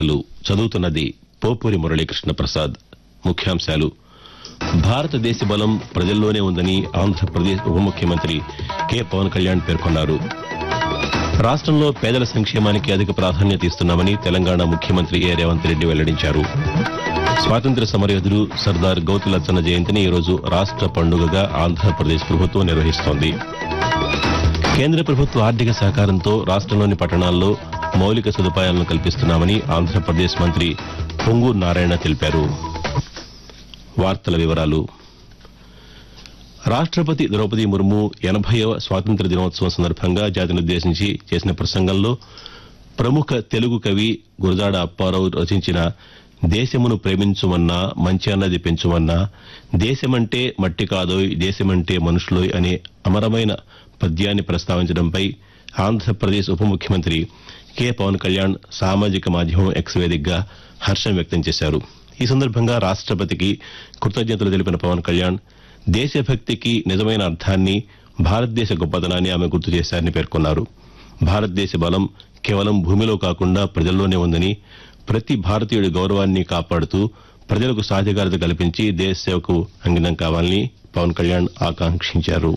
లు చదువుతున్నది పోపూరి మురళీకృష్ణ ప్రసాద్ ముఖ్యాంశాలు భారతదేశ బలం ప్రజల్లోనే ఉందని ఆంధ్రప్రదేశ్ ఉప ముఖ్యమంత్రి కె పవన్ కళ్యాణ్ పేర్కొన్నారు రాష్ట్రంలో పేదల సంక్షేమానికి అధిక ప్రాధాన్యత ఇస్తున్నామని తెలంగాణ ముఖ్యమంత్రి ఏ రేవంత్ రెడ్డి వెల్లడించారు స్వాతంత్ర్య సమరయోధుడు సర్దార్ గౌతు లచ్చన్న జయంతిని ఈరోజు రాష్ట్ర పండుగగా ఆంధ్రప్రదేశ్ ప్రభుత్వం నిర్వహిస్తోంది కేంద్ర ప్రభుత్వ ఆర్థిక సహకారంతో రాష్ట్రంలోని పట్టణాల్లో మౌలిక సదుపాయాలను కల్పిస్తున్నామని ఆంధ్రప్రదేశ్ మంత్రి పొంగూరు నారాయణ తెలిపారు వార్తల వివరాలు రాష్ట్రపతి ద్రౌపది ముర్ము ఎనభైవ స్వాతంత్ర దినోత్సవం సందర్భంగా జాతినుద్దేశించి చేసిన ప్రసంగంలో ప్రముఖ తెలుగు కవి గురజాడ అప్పారావు రచించిన దేశమును ప్రేమించుమన్నా మంచి అన్నది పెంచుమన్నా దేశమంటే మట్టి కాదోయ్ దేశమంటే మనుషులోయ్ అనే అమరమైన పద్యాన్ని ప్రస్తావించడంపై ఆంధ్రప్రదేశ్ ఉప ముఖ్యమంత్రి కె పవన్ కళ్యాణ్ సామాజిక మాధ్యమం ఎక్స్ వేదికగా హర్షం వ్యక్తం చేశారు ఈ సందర్భంగా రాష్ట్రపతికి కృతజ్ఞతలు తెలిపిన పవన్ కళ్యాణ్ దేశభక్తికి నిజమైన అర్థాన్ని భారతదేశ గొప్పతనాన్ని ఆమె గుర్తు చేశారని పేర్కొన్నారు భారతదేశ బలం కేవలం భూమిలో కాకుండా ప్రజల్లోనే ఉందని ప్రతి భారతీయుడి గౌరవాన్ని కాపాడుతూ ప్రజలకు సాధికారత కల్పించి దేశ సేవకు అంకితం కావాలని పవన్ కళ్యాణ్ ఆకాంక్షించారు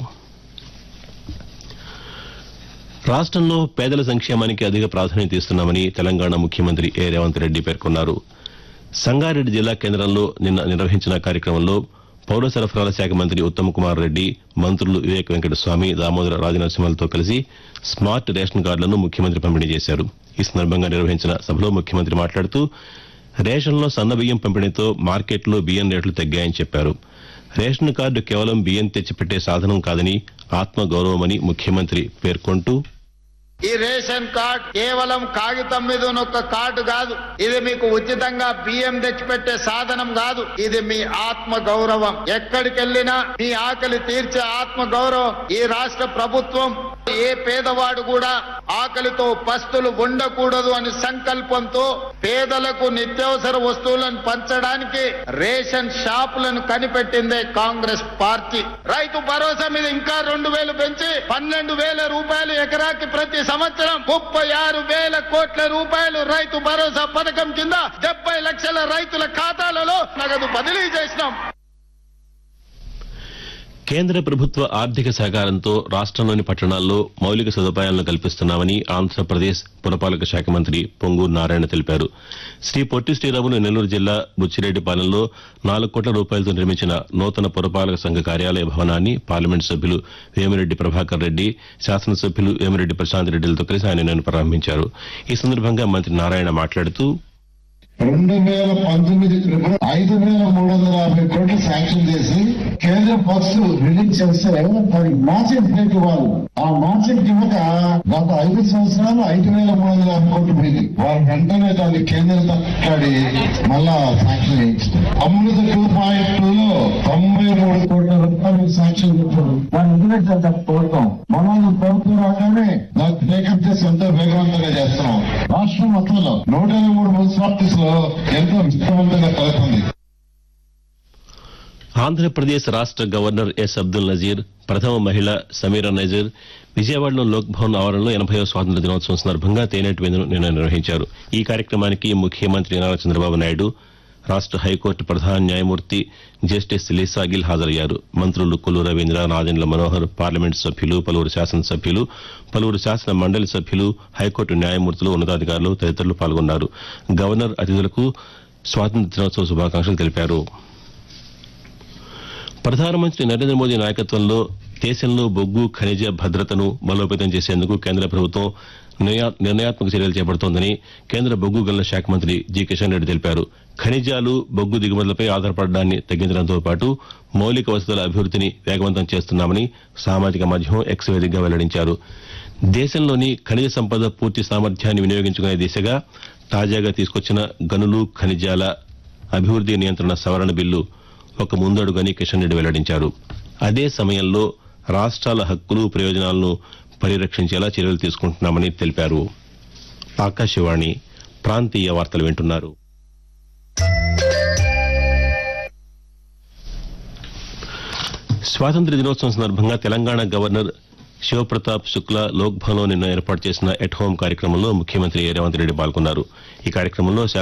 రాష్ట్రంలో పేదల సంక్షేమానికి అధిక ప్రాధాన్యత ఇస్తున్నామని తెలంగాణ ముఖ్యమంత్రి ఏ రేవంత్ రెడ్డి పేర్కొన్నారు సంగారెడ్డి జిల్లా కేంద్రంలో నిన్న నిర్వహించిన కార్యక్రమంలో పౌర సరఫరాల శాఖ మంత్రి ఉత్తమ్ కుమార్ రెడ్డి మంత్రులు వివేక్ వెంకటస్వామి దామోదర రాజనరసింహలతో కలిసి స్మార్ట్ రేషన్ కార్డులను ముఖ్యమంత్రి పంపిణీ చేశారు ఈ సందర్భంగా నిర్వహించిన సభలో ముఖ్యమంత్రి మాట్లాడుతూ రేషన్లో సన్నబియ్యం పంపిణీతో మార్కెట్లో బియ్యం రేట్లు తగ్గాయని చెప్పారు రేషన్ కార్డు కేవలం బియ్యం తెచ్చిపెట్టే సాధనం కాదని ఆత్మగౌరవమని ముఖ్యమంత్రి పేర్కొంటూ ఈ రేషన్ కార్డ్ కేవలం కాగితం మీద ఉన్న ఒక కార్డు కాదు ఇది మీకు ఉచితంగా బియ్యం తెచ్చిపెట్టే సాధనం కాదు ఇది మీ ఆత్మ గౌరవం ఎక్కడికి వెళ్ళినా మీ ఆకలి తీర్చే ఆత్మ గౌరవం ఈ రాష్ట్ర ప్రభుత్వం ఏ పేదవాడు కూడా ఆకలితో పస్తులు ఉండకూడదు అని సంకల్పంతో పేదలకు నిత్యావసర వస్తువులను పంచడానికి రేషన్ షాపులను కనిపెట్టిందే కాంగ్రెస్ పార్టీ రైతు భరోసా మీద ఇంకా రెండు వేలు పెంచి పన్నెండు వేల రూపాయలు ఎకరాకి ప్రతి సంవత్సరం ముప్పై ఆరు వేల కోట్ల రూపాయలు రైతు భరోసా పథకం కింద డెబ్బై లక్షల రైతుల ఖాతాలలో నగదు బదిలీ చేసినాం కేంద్ర ప్రభుత్వ ఆర్థిక సహకారంతో రాష్ట్రంలోని పట్టణాల్లో మౌలిక సదుపాయాలను కల్పిస్తున్నామని ఆంధ్రప్రదేశ్ పురపాలక శాఖ మంత్రి పొంగూరు నారాయణ తెలిపారు శ్రీ పొట్టి శ్రీరాములు నెల్లూరు జిల్లా బుచ్చిరెడ్డిపాలెంలో నాలుగు కోట్ల రూపాయలతో నిర్మించిన నూతన పురపాలక సంఘ కార్యాలయ భవనాన్ని పార్లమెంట్ సభ్యులు వేమిరెడ్డి ప్రభాకర్ రెడ్డి శాసనసభ్యులు వేమిరెడ్డి ప్రశాంత్ రెడ్డిలతో కలిసి ఆయన నిన్న ప్రారంభించారు ఈ సందర్భంగా మంత్రి నారాయణ మాట్లాడుతూ రెండు వేల పంతొమ్మిది ఫిబ్రవరి ఐదు వేల మూడు వందల యాభై కోట్లు శాంక్షన్ చేసి కేంద్ర ఫస్ట్ రిలీజ్ చేస్తే మరి మార్కెట్ రేట్ ఇవ్వాలి ఆ మార్కెట్ ఇవ్వక గత ఐదు సంవత్సరాలు ఐదు వేల మూడు వందల యాభై కోట్లు పోయింది వారు వెంటనే దాన్ని కేంద్రం తక్కడి మళ్ళా శాంక్షన్ చేయించారు అమృత టూ పాయింట్ టూ లో తొంభై మూడు కోట్ల రూపాయలు శాంక్షన్ చేశారు దాన్ని ఎందుకంటే తప్పుకోవడం మనం ప్రభుత్వం రాగానే దాన్ని టేకప్ చేసి ఎంతో వేగవంతంగా చేస్తున్నాం రాష్ట్రం మొత్తంలో నూట ఇరవై మూడు మున్సిపాలిటీస్ లో ఎంతో విస్తృతంగా కలుగుతుంది ఆంధ్రప్రదేశ్ రాష్ట్ర గవర్నర్ ఎస్ అబ్దుల్ నజీర్ ప్రథమ మహిళ సమీరా నజీర్ విజయవాడలో లోక్ భవన్ ఆవరణలో ఎనభై స్వాతంత్ర దినోత్సవం సందర్భంగా తేనెటి విందును నిన్న నిర్వహించారు ఈ కార్యక్రమానికి ముఖ్యమంత్రి నారా చంద్రబాబు నాయుడు రాష్ట్ర హైకోర్టు ప్రధాన న్యాయమూర్తి జస్టిస్ లీసా గిల్ హాజరయ్యారు మంత్రులు కొల్లు రవీంద్ర నాదెండ్ల మనోహర్ పార్లమెంటు సభ్యులు పలువురు శాసనసభ్యులు పలువురు శాసన మండలి సభ్యులు హైకోర్టు న్యాయమూర్తులు ఉన్నతాధికారులు తదితరులు పాల్గొన్నారు గవర్నర్ అతిథులకు స్వాతంత్ర దినోత్సవ శుభాకాంక్షలు తెలిపారు ప్రధానమంత్రి నరేంద్ర మోదీ నాయకత్వంలో దేశంలో బొగ్గు ఖనిజ భద్రతను బలోపేతం చేసేందుకు కేంద్ర ప్రభుత్వం నిర్ణయా- నిర్ణయాత్మక చర్యలు చేపడుతోందని కేంద్ర బొగ్గు గనుల శాఖ మంత్రి జి కిషన్ రెడ్డి తెలిపారు ఖనిజాలు బొగ్గు దిగుమతులపై ఆధారపడడాన్ని తగ్గించడంతో పాటు మౌలిక వసతుల అభివృద్ధిని వేగవంతం చేస్తున్నామని సామాజిక మాధ్యమం ఎక్స్ వేదికగా వెల్లడించారు దేశంలోని ఖనిజ సంపద పూర్తి సామర్థ్యాన్ని వినియోగించుకునే దిశగా తాజాగా తీసుకొచ్చిన గనులు ఖనిజాల అభివృద్ది నియంత్రణ సవరణ బిల్లు ఒక ముందడుగని కిషన్ రెడ్డి వెల్లడించారు అదే సమయంలో రాష్ట్రాల హక్కులు ప్రయోజనాలను పరిరక్షించేలా చర్యలు తీసుకుంటున్నామని తెలిపారు ఆకాశవాణి ప్రాంతీయ వార్తలు వింటున్నారు స్వాతంత్ర దినోత్సవం సందర్భంగా తెలంగాణ గవర్నర్ శివప్రతాప్ శుక్లా లోక్ భవన్లో నిన్న ఏర్పాటు చేసిన ఎట్ హోం కార్యక్రమంలో ముఖ్యమంత్రి రేవంత్ రెడ్డి పాల్గొన్నారు ఈ కార్యక్రమంలో